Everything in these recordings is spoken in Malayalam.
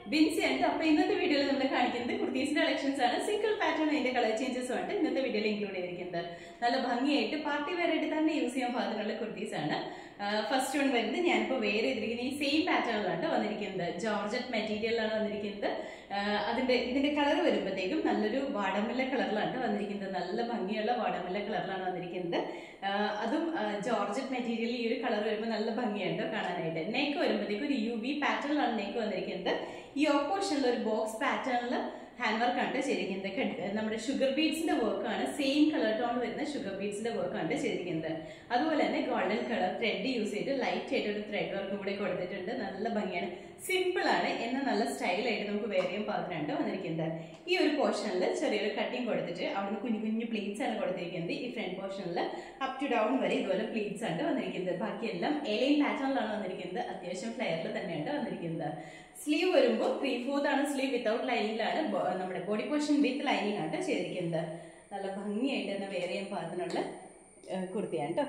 ബിൻസി ഉണ്ട് അപ്പൊ ഇന്നത്തെ വീഡിയോയിൽ നമ്മൾ കാണിക്കുന്നത് കുർത്തീസിന്റെ കളക്ഷൻസ് ആണ് സിംഗിൾ പാറ്റേൺ അതിന്റെ കളർ ചേഞ്ചസും ആണ് ഇന്നത്തെ വീഡിയോയിൽ ഇൻക്ലൂഡ് ചെയ്തിരിക്കുന്നത് നല്ല ഭംഗിയായിട്ട് പാർട്ടി വെയർ ആയിട്ട് തന്നെ യൂസ് ചെയ്യാൻ പാകത്തിനുള്ള കുർത്തീസ് ആണ് ഫസ്റ്റ് വൺ വരുന്നത് ഞാനിപ്പോൾ വേറെ ചെയ്തിരിക്കുന്ന ഈ സെയിം പാറ്റേണിലാണ് വന്നിരിക്കുന്നത് ജോർജറ്റ് മെറ്റീരിയലാണ് വന്നിരിക്കുന്നത് ആ, അതിന്റെ ഇതിന്റെ കളർ വരുമ്പോഴത്തേക്കും നല്ലൊരു വാടമല്ല കളറിലാണ് വന്നിരിക്കുന്നത് നല്ല ഭംഗിയുള്ള വാടമല്ല കളറിലാണ് വന്നിരിക്കുന്നത് ആ, അതും ആ, ജോർജറ്റ് മെറ്റീരിയൽ ഈ ഒരു കളർ വരുമ്പോൾ നല്ല ഭംഗിയുണ്ട് കാണാനായിട്ട് നെക്ക് വരുമ്പോഴത്തേക്കും ഒരു യു വി പാറ്റേണിലാണ് നെക്ക് വന്നിരിക്കുന്നത് ഈ ഓപ്പോഷനിൽ ഒരു ബോക്സ് പാറ്റേണിൽ ഹാൻഡ് വർക്ക് ആണ് ചെയ്തിരിക്കുന്നത് കണ്ട്- നമ്മുടെ ഷുഗർ ബീഡ്സിന്റെ വർക്ക് ആണ് സെയിം കളർ ടോൺ വരുന്ന ഷുഗർ ബീഡ്സിന്റെ വർക്ക് ആണ് ചെയ്തിരിക്കുന്നത് അതുപോലെ തന്നെ ഗോൾഡൻ കളർ ത്രെഡ് യൂസ് ചെയ്ത് ലൈറ്റ് ആയിട്ട് ഒരു ത്രെഡ് വർക്കും കൂടെ കൊടുത്തിട്ടുണ്ട് നല്ല ഭംഗിയാണ് സിമ്പിൾ ആണ് എന്നാൽ നല്ല സ്റ്റൈലായിട്ട് നമുക്ക് വെയർ ചെയ്യാൻ പാകത്തിനുണ്ട് വന്നിരിക്കുന്നത് ഈ ഒരു പോർഷനിൽ ചെറിയൊരു കട്ടിങ് കൊടുത്തിട്ട് അവിടുന്ന് കുഞ്ഞു കുഞ്ഞു പ്ലീറ്റ്സ് ആണ് കൊടുത്തിരിക്കുന്നത് ഈ ഫ്രണ്ട് പോർഷനിൽ അപ് ടു ഡൗൺ വരെ ഇതുപോലെ പ്ലീറ്റ്സ് ആണ് വന്നിരിക്കുന്നത് ബാക്കിയെല്ലാം എലൈൻ പാറ്റേണിലാണ് വന്നിരിക്കുന്നത് അത്യാവശ്യം ഫ്ലെയറിൽ തന്നെയാണ് വന്നിരിക്കുന്നത് സ്ലീവ് വരുമ്പോൾ ത്രീ ഫോർത്ത് ആണ് സ്ലീവ് വിത്തൗട്ട് ലൈനിങ്ങിലാണ് നമ്മുടെ ബോഡി പോർഷൻ വിത്ത് ലൈനിങ് ആണ് ചെയ്തിരിക്കുന്നത് നല്ല ഭംഗിയായിട്ട് തന്നെ വെയർ ചെയ്യാൻ പാകത്തിനുള്ള ഏഹ്, കുർത്തിയാണ് കേട്ടോ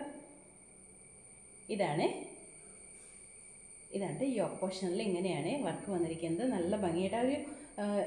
ഇതാണ് ഇതാണ് ഈ ഓപ്പോഷനിൽ ഇങ്ങനെയാണ് വർക്ക് വന്നിരിക്കുന്നത് നല്ല ഭംഗിയായിട്ട് ആ ഒരു ഏഹ്,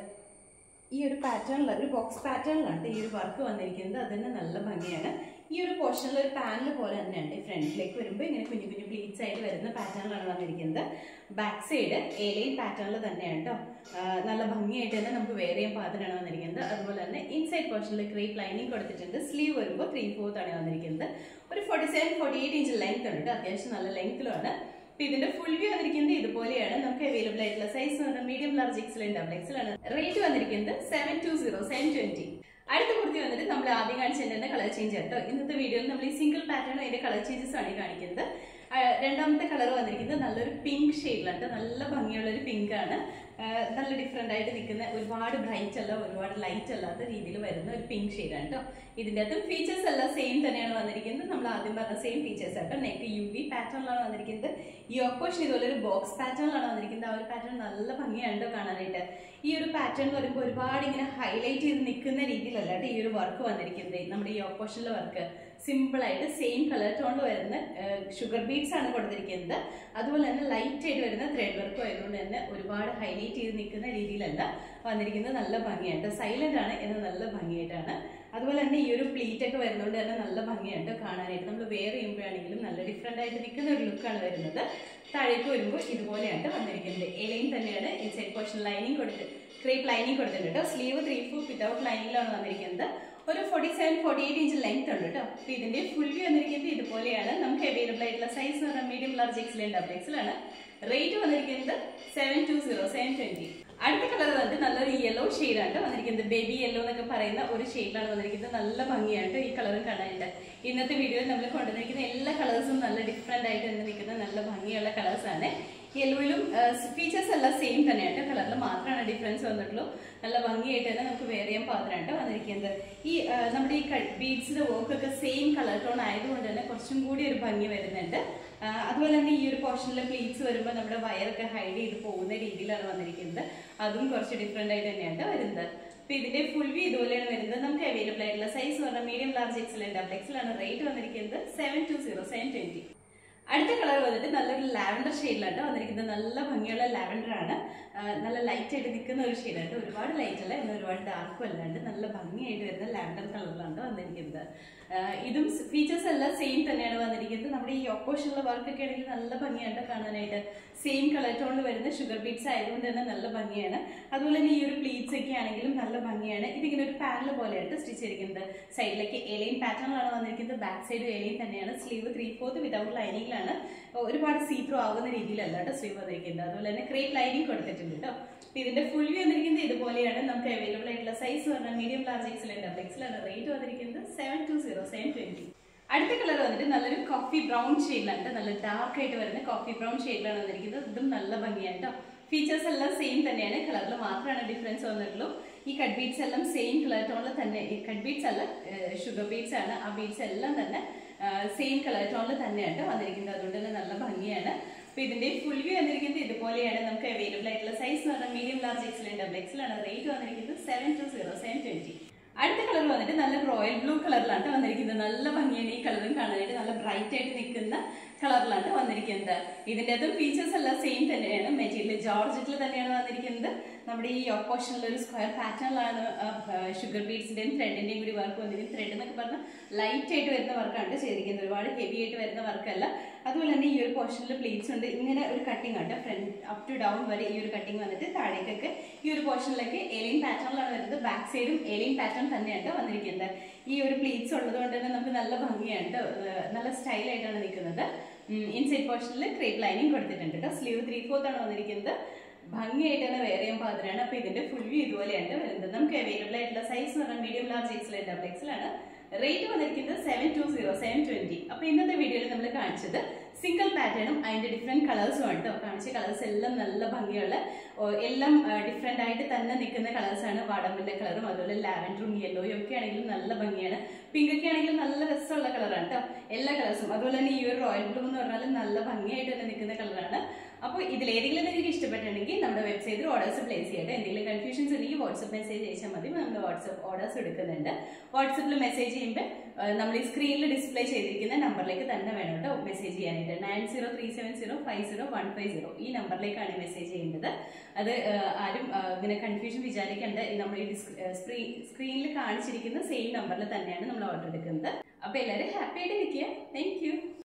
ഈ ഒരു പാറ്റേണിൽ ഒരു ബോക്സ് പാറ്റേണിലാണ് ഈ ഒരു വർക്ക് വന്നിരിക്കുന്നത് അത് തന്നെ നല്ല ഭംഗിയാണ് ഈ ഒരു പോർഷനിൽ ഒരു പാനൽ പോലെ തന്നെയുണ്ട് ഫ്രണ്ടിലേക്ക് വരുമ്പോൾ ഇങ്ങനെ കുഞ്ഞു കുഞ്ഞു പ്ലീറ്റ്സ് ആയിട്ട് വരുന്ന പാറ്റേണിലാണ് വന്നിരിക്കുന്നത് ബാക്ക് സൈഡ് ഏലൈൻ പാറ്റേണിൽ തന്നെയാണ് കേട്ടോ നല്ല ഭംഗിയായിട്ട് തന്നെ നമുക്ക് വെയർ ചെയ്യാൻ പാകത്തിനാണ് വന്നിരിക്കുന്നത് അതുപോലെ തന്നെ ഇൻസൈഡ് പോർഷനിൽ ക്രീപ്പ് ലൈനിങ് കൊടുത്തിട്ടുണ്ട് സ്ലീവ് വരുമ്പോൾ ത്രീ ഫോർത്ത് ആണ് വന്നിരിക്കുന്നത് ഒരു forty seven forty eight inch length ഉണ്ട് കേട്ടോ അത്യാവശ്യം നല്ല ലെങ്ത്തിലുമാണ് അപ്പൊ ഇതിന്റെ ഫുൾ വ്യൂ വന്നിരിക്കുന്നത് ഇതുപോലെയാണ് നമുക്ക് അവൈലബിൾ ആയിട്ടുള്ള സൈസ് എന്ന് പറഞ്ഞാൽ medium large XL double XL ആണ് റേറ്റ് വന്നിരിക്കുന്നത് seven two zero seven twenty അടുത്ത കുർത്തി വന്നിട്ട് നമ്മൾ ആദ്യം കാണിച്ചതിന്റെ കളർ ചേഞ്ച് കേട്ടോ ഇന്നത്തെ വീഡിയോയിൽ നമ്മൾ ഈ സിംഗിൾ പാറ്റേൺ അതിന്റെ കളർ ചേഞ്ചസ് ആണ് ഈ കാണിക്കുന്നത് ആ, രണ്ടാമത്തെ കളർ വന്നിരിക്കുന്നത് നല്ലൊരു പിങ്ക് ഷെയ്ഡിലാണ് നല്ല ഭംഗിയുള്ള ഒരു പിങ്ക് ആണ് ആ, നല്ല ഡിഫറെന്റ് ആയിട്ട് നിൽക്കുന്ന ഒരുപാട് ബ്രൈറ്റ് അല്ല ഒരുപാട് ലൈറ്റ് അല്ലാത്ത രീതിയിൽ വരുന്ന ഒരു പിങ്ക് ഷെയ്ഡാണ് കേട്ടോ ഇതിന്റെ അകത്തും ഫീച്ചേഴ്സ് എല്ലാം സെയിം തന്നെയാണ് വന്നിരിക്കുന്നത് നമ്മൾ ആദ്യം പറഞ്ഞ സെയിം ഫീച്ചേഴ്സ് ആട്ടോ നെക്ക് യു വി പാറ്റേണിലാണ് വന്നിരിക്കുന്നത് ഈ ഓപ്പോഷൻ ഇതുപോലെ ഒരു ബോക്സ് പാറ്റേണിലാണ് വന്നിരിക്കുന്നത് ആ ഒരു പാറ്റേൺ നല്ല ഭംഗിയാണ് കേട്ടോ കാണാനായിട്ട് ഈ ഒരു പാറ്റേൺ വരുമ്പോൾ ഒരുപാട് ഇങ്ങനെ ഹൈലൈറ്റ് ചെയ്ത് നിൽക്കുന്ന രീതിയിലല്ല കേട്ടോ ഈ ഒരു വർക്ക് വന്നിരിക്കുന്നത് നമ്മുടെ ഈ ഓപ്പോഷനിലെ വർക്ക് സിമ്പിൾ ആയിട്ട് സെയിം കളർ ടോണിൽ വരുന്ന ഷുഗർ ബീഡ്സ് ആണ് കൊടുത്തിരിക്കുന്നത് അതുപോലെ തന്നെ ലൈറ്റ് ആയിട്ട് വരുന്ന ത്രെഡ് വർക്കും ആയതുകൊണ്ട് തന്നെ ഒരുപാട് ഹൈലൈറ്റ് ചെയ്ത് നിൽക്കുന്ന രീതിയിലല്ല വന്നിരിക്കുന്നത് നല്ല ഭംഗിയായിട്ട് സൈലന്റ് ആണ് എന്ന് നല്ല ഭംഗിയായിട്ടാണ് അതുപോലെ തന്നെ ഈ ഒരു പ്ലീറ്റ് ഒക്കെ വരുന്നതുകൊണ്ട് തന്നെ നല്ല ഭംഗിയായിട്ട് കാണാനായിട്ട് നമ്മൾ വേറെ ചെയ്യുമ്പോഴാണെങ്കിലും നല്ല ഡിഫറെന്റ് ആയിട്ട് നിൽക്കുന്ന ഒരു ലുക്കാണ് വരുന്നത് താഴേക്ക് വരുമ്പോൾ ഇതുപോലെയാണ് വന്നിരിക്കുന്നത് എലൈൻ തന്നെയാണ് ഇൻസൈഡ് പോർഷൻ ലൈനിങ് കൊടുത്ത് ക്രേപ്പ് ലൈനിങ് കൊടുത്തിട്ടുണ്ട് കേട്ടോ സ്ലീവ് ത്രീ ഫോർ വിത്തൗട്ട് ലൈനിങ്ങിലാണ് വന്നിരിക്കുന്നത് ഒരു forty seven forty eight inch length ഉണ്ട് കേട്ടോ അപ്പൊ ഇതിന്റെ ഫുൾ വ്യൂ വന്നിരിക്കുന്നത് ഇതുപോലെയാണ് നമുക്ക് അവൈലബിൾ ആയിട്ടുള്ള സൈസ് എന്ന് പറഞ്ഞാൽ മീഡിയം ലാർജ് എക്സൽ ഡബിൾ എക്സലാണ് റേറ്റ് വന്നിരിക്കുന്നത് seven two zero seven twenty അടുത്ത കളർ വന്നിട്ട് നല്ലൊരു യെല്ലോ ഷെയ്ഡാണ് വന്നിരിക്കുന്നത് ബേബി യെല്ലോ എന്നൊക്കെ പറയുന്ന ഒരു ഷെയ്ഡിലാണ് വന്നിരിക്കുന്നത് നല്ല ഭംഗിയാണ് ട്ടോ ഈ കളറും കാണാനായിട്ട് ഇന്നത്തെ വീഡിയോയിൽ നമ്മൾ കൊണ്ടുവന്നിരിക്കുന്ന എല്ലാ കളേഴ്സും നല്ല ഡിഫറെന്റ് ആയിട്ട് തന്നെ നിൽക്കുന്ന നല്ല ഭംഗിയുള്ള കളേഴ്സ് ആണ് യെല്ലോയിലും ഫീച്ചേഴ്സ് എല്ലാം സെയിം തന്നെയാണ് കളറിൽ മാത്രമാണ് ഡിഫറൻസ് വന്നിട്ടുള്ളൂ നല്ല ഭംഗിയായിട്ട് തന്നെ നമുക്ക് വേറെ ചെയ്യാൻ പാത്രമായിട്ട് വന്നിരിക്കുന്നത് ഈ ആ, നമ്മുടെ ഈ ബീഡ്സിന്റെ വർക്ക് ഒക്കെ സെയിം കളർ ടോൺ ആയതുകൊണ്ട് തന്നെ കുറച്ചും കൂടി ഒരു ഭംഗി വരുന്നുണ്ട് ആ, അതുപോലെ തന്നെ ഈ ഒരു പോർഷനിലെ പ്ലീറ്റ്സ് വരുമ്പോൾ നമ്മുടെ വയറൊക്കെ ഹൈഡ് ചെയ്ത് പോകുന്ന രീതിയിലാണ് വന്നിരിക്കുന്നത് അതും കുറച്ച് ഡിഫറെന്റ് ആയിട്ട് തന്നെയാണ് വരുന്നത് അപ്പൊ ഇതിന്റെ ഫുൾ വ്യൂ ഇതുപോലെയാണ് വരുന്നത് നമുക്ക് അവൈലബിൾ ആയിട്ടുള്ള സൈസ് പറഞ്ഞാൽ medium large XL double XL ആണ് റേറ്റ് വന്നിരിക്കുന്നത് seven two zero seven twenty അടുത്ത കളർ വന്നിട്ട് നല്ലൊരു ലാവൻഡർ ഷെയ്ഡിലാണ് വന്നിരിക്കുന്നത് നല്ല ഭംഗിയുള്ള ലാവൻഡർ ആണ് ആ, നല്ല ലൈറ്റ് ആയിട്ട് നിൽക്കുന്ന ഒരു ഷെയ്ഡാണ് ഒരുപാട് ലൈറ്റ് അല്ല എന്നാൽ ഒരുപാട് ഡാർക്കും അല്ലാണ്ട് നല്ല ഭംഗിയായിട്ട് വരുന്ന ലാവൻഡർ കളറിലാണ് വന്നിരിക്കുന്നത് ആ, ഇതും ഫീച്ചേഴ്സ് എല്ലാം സെയിം തന്നെയാണ് വന്നിരിക്കുന്നത് നമ്മുടെ ഈ ഓപ്പോഷനുള്ള വർക്ക് ഒക്കെ ആണെങ്കിൽ നല്ല ഭംഗിയാണ് കാണാനായിട്ട് സെയിം കളർ ടോണിൽ വരുന്ന ഷുഗർ ബീറ്റ്സ് ആയതുകൊണ്ട് തന്നെ നല്ല ഭംഗിയാണ് അതുപോലെ തന്നെ ഈ ഒരു പ്ലീറ്റ്സ് ഒക്കെ ആണെങ്കിലും നല്ല ഭംഗിയാണ് ഇതിങ്ങനെ ഒരു പാനൽ പോലെയാണ് സ്റ്റിച്ച് ചെയ്തിരിക്കുന്നത് സൈഡിലേക്ക് എലൈൻ പാറ്റേണിലാണ് വന്നിരിക്കുന്നത് ബാക്ക് സൈഡ് എലൈൻ തന്നെയാണ് സ്ലീവ് ത്രീ ഫോർത്ത് വിതൗട്ട് ലൈനിങ്ങിലാണ് ഒരുപാട് സീ ത്രൂ ആവുന്ന രീതിയിലല്ല കേട്ടോ സ്ലീവ് വന്നിരിക്കുന്നത് അതുപോലെ തന്നെ ക്രേപ്പ് ലൈനിങ് കൊടുത്തിട്ടുണ്ട് കേട്ടോ അപ്പൊ ഇതിന്റെ ഫുൾ വ്യൂ വന്നിരിക്കുന്നത് ഇതുപോലെയാണ് നമുക്ക് അവൈലബിൾ ആയിട്ടുള്ള സൈസ് പറഞ്ഞാൽ മീഡിയം ലാർജ് എക്സൽ ഡബിൾ എക്സലാണ് റേറ്റ് വന്നിരിക്കുന്നത് seven two zero seven twenty അടുത്ത കളർ വന്നിട്ട് നല്ലൊരു കോഫി ബ്രൗൺ ഷെയ്ഡിലാണ് നല്ല ഡാർക്ക് ആയിട്ട് വരുന്ന കോഫി ബ്രൗൺ ഷെയ്ഡിലാണ് വന്നിരിക്കുന്നത് ഇതും നല്ല ഭംഗിയാണ് കേട്ടോ ഫീച്ചേഴ്സ് എല്ലാം സെയിം തന്നെയാണ് കളറിൽ മാത്രമാണ് ഡിഫറൻസ് വന്നിട്ടുള്ളൂ ഈ കട്ട് ബീഡ്സ് എല്ലാം സെയിം കളർ ടോണിൽ തന്നെ ഈ കട്ട് ബീഡ്സ് അല്ല ഷുഗർ ബീഡ്സ് ആണ് ആ ബീഡ്സ് എല്ലാം തന്നെ സെയിം കളർ ടോണിൽ തന്നെയാണ് വന്നിരിക്കുന്നത് അതുകൊണ്ട് തന്നെ നല്ല ഭംഗിയാണ് അപ്പൊ ഇതിന്റെ ഫുൾ വ്യൂ വന്നിരിക്കുന്നത് ഇതുപോലെയാണ് നമുക്ക് അവൈലബിൾ ആയിട്ടുള്ള സൈസ് എന്ന് പറഞ്ഞാൽ medium large XL double XL ആണ് റേറ്റ് വന്നിരിക്കുന്നത് seven two zero seven twenty അടുത്ത കളർ വന്നിട്ട് നല്ല റോയൽ ബ്ലൂ കളറിലാണ് വന്നിരിക്കുന്നത് നല്ല ഭംഗിയാണ് ഈ കളറും കാണാനായിട്ട് നല്ല ബ്രൈറ്റ് ആയിട്ട് നിൽക്കുന്ന കളറിലാണ് വന്നിരിക്കുന്നത് ഇതിൻ്റെ അതും ഫീച്ചേഴ്സ് എല്ലാം സെയിം തന്നെയാണ് മെറ്റീരിയൽ ജോർജറ്റിൽ തന്നെയാണ് വന്നിരിക്കുന്നത് നമ്മുടെ ഈ യോക്ക് പോർഷനിൽ ഒരു സ്ക്വയർ പാറ്റേണിലാണ് ഷുഗർ ബീഡ്സിന്റെയും ത്രെഡിന്റെയും കൂടി വർക്ക് വന്നിരിക്കുന്നത് ത്രെഡ് എന്നൊക്കെ പറഞ്ഞാൽ ലൈറ്റ് ആയിട്ട് വരുന്ന വർക്കാണ് ചെയ്തിരിക്കുന്നത് ഒരുപാട് ഹെവി ആയിട്ട് വരുന്ന വർക്കല്ല അതുപോലെ തന്നെ ഈ ഒരു പോർഷനിൽ പ്ലീറ്റ്സ് ഉണ്ട് ഇങ്ങനെ ഒരു കട്ടിങ് ഉണ്ട് ഫ്രണ്ട് അപ് ടു ഡൗൺ വരെ ഈ ഒരു കട്ടിങ് വന്നിട്ട് താഴേക്കൊക്കെ ഈ ഒരു പോർഷനിലേക്ക് എലിയൻ പാറ്റേണിലാണ് വരുന്നത് ബാക്ക് സൈഡും എലിയൻ പാറ്റേൺ തന്നെയാണ് വന്നിരിക്കുന്നത് ഈ ഒരു പ്ലീറ്റ്സ് ഉള്ളത് കൊണ്ട് തന്നെ നമുക്ക് നല്ല ഭംഗിയാണ് ട്ടോ. ഏർ നല്ല സ്റ്റൈലായിട്ടാണ് നിൽക്കുന്നത് ഇൻസൈഡ് പോർഷനിൽ ക്രേപ്പ് ലൈനിങ് കൊടുത്തിട്ടുണ്ട് കേട്ടോ സ്ലീവ് ത്രീ ഫോർത്ത് ആണ് വന്നിരിക്കുന്നത് ഭംഗിയായിട്ട് തന്നെ വേറെ ചെയ്യാൻ പാത്രമാണ് അപ്പൊ ഇതിന്റെ ഫുൾ വ്യൂ ഇതുപോലെയാണ് വരുന്നത് നമുക്ക് അവൈലബിൾ ആയിട്ടുള്ള സൈസ് എന്ന് പറഞ്ഞാൽ മീഡിയം ലാർജ് എക്സൽ ഡബിൾ എക്സലാണ് റേറ്റ് വന്നിരിക്കുന്നത് seven two zero seven twenty അപ്പൊ ഇന്നത്തെ വീഡിയോയിൽ നമ്മൾ കാണിച്ചത് സിംഗിൾ പാറ്റേണും അതിന്റെ ഡിഫറെന്റ് കളേഴ്സും ആണ് കേട്ടോ കാണിച്ച കളേഴ്സ് എല്ലാം നല്ല ഭംഗിയുള്ള ഓ, എല്ലാം ഡിഫറെന്റ് ആയിട്ട് തന്നെ നിൽക്കുന്ന കളേഴ്സ് ആണ് വാടമ്പിന്റെ കളറും അതുപോലെ ലാവൻഡറും യെല്ലോയും ഒക്കെ ആണെങ്കിലും നല്ല ഭംഗിയാണ് പിങ്ക് ഒക്കെ ആണെങ്കിലും നല്ല രസമുള്ള കളറാണ് കേട്ടോ എല്ലാ കളേഴ്സും അതുപോലെ തന്നെ ഈ ഒരു റോയൽ ബ്ലൂ എന്ന് പറഞ്ഞാൽ നല്ല ഭംഗിയായിട്ട് തന്നെ നിൽക്കുന്ന കളറാണ് അപ്പോൾ ഇതിൽ ഏതെങ്കിലും നിങ്ങൾക്ക് ഇഷ്ടപ്പെട്ടിട്ടുണ്ടെങ്കിൽ നമ്മുടെ വെബ്സൈറ്റിൽ ഓർഡേഴ്സ് പ്ലേസ് ചെയ്യട്ടെ എന്തെങ്കിലും കൺഫ്യൂഷൻസ് ഉണ്ടെങ്കിൽ വാട്സപ്പ് മെസ്സേജ് അയച്ചാൽ മതി നമ്മൾ വാട്സപ്പ് ഓർഡേഴ്സ് എടുക്കുന്നുണ്ട് വാട്സപ്പിൽ മെസ്സേജ് ചെയ്യുമ്പോൾ നമ്മൾ ഈ സ്ക്രീനിൽ ഡിസ്പ്ലേ ചെയ്തിരിക്കുന്ന നമ്പറിലേക്ക് തന്നെ വേണം കേട്ടോ മെസ്സേജ് ചെയ്യാനായിട്ട് nine zero three seven zero five zero one five zero ഈ നമ്പറിലേക്കാണ് മെസ്സേജ് ചെയ്യേണ്ടത് അത് ആ, ആരും ആ, ഇങ്ങനെ കൺഫ്യൂഷൻ വിചാരിക്കേണ്ട ഈ നമ്മൾ ഈ സ്ക്രീനിൽ കാണിച്ചിരിക്കുന്ന സെയിം നമ്പറിൽ തന്നെയാണ് നമ്മൾ ഓർഡർ എടുക്കുന്നത് അപ്പോൾ എല്ലാവരും ഹാപ്പി ആയിട്ട് ഇരിക്കുക താങ്ക് യു